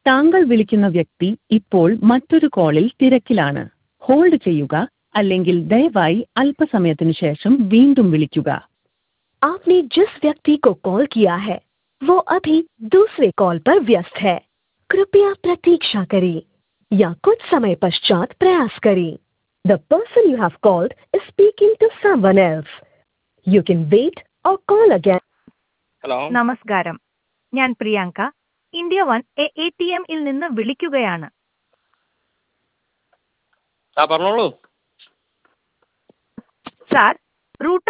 താങ്കൾ വിളിക്കുന്ന വ്യക്തി ഇപ്പോൾ മറ്റൊരു കോളിൽ തിരക്കിലാണ് ഹോൾഡ് ചെയ്യുക അല്ലെങ്കിൽ ദയവായി അല്പസമയത്തിന് ശേഷം വീണ്ടും വിളിക്കുക आपने जिस व्यक्ति को कॉल किया है वो अभी दूसरे कॉल पर व्यस्त है कृपया प्रतीक्षा करें या कुछ समय पश्चात प्रयास करें the person you have called is speaking to someone else you can wait or call again hello നമസ്കാരം ഞാൻ Priyanka India one A A T എമ്മിൽ നിന്ന് വിളിക്കുകയാണ് ആ പറഞ്ഞോളൂ സാർ റൂട്ട്